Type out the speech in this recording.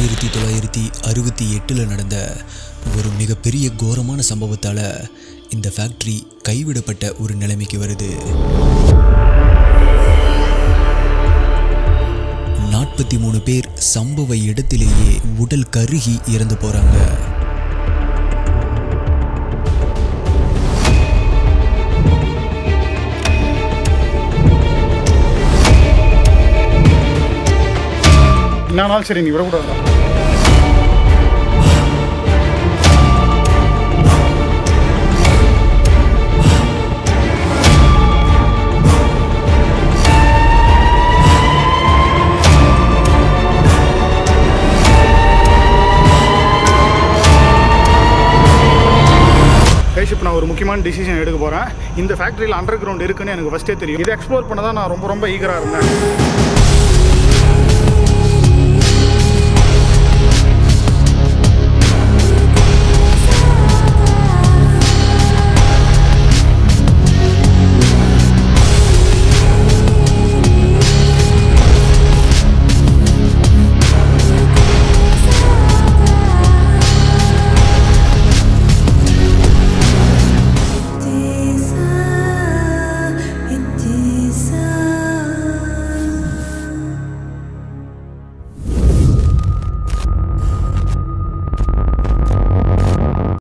ஆயிரத்தி தொள்ளாயிரத்தி அறுபத்தி எட்டில் நடந்த ஒரு மிகப்பெரிய கோரமான சம்பவத்தால் இந்த ஃபேக்ட்ரி கைவிடப்பட்ட ஒரு நிலைமைக்கு வருது நாற்பத்தி மூணு பேர் சம்பவ இடத்திலேயே உடல் கருகி இறந்து போறாங்க என்னாலும் சரி நீ விடக்கூடாது கைஸ் இப்போ நான் ஒரு முக்கியமான டிசிஷன் எடுக்க போகிறேன் இந்த ஃபேக்ட்ரியில் அண்டர் கிரவுண்ட் இருக்குன்னு எனக்கு ஃபஸ்ட்டே தெரியும் இதை எக்ஸ்ப்ளோர் பண்ண தான் நான் ரொம்ப ரொம்ப ஈகராக இருந்தேன்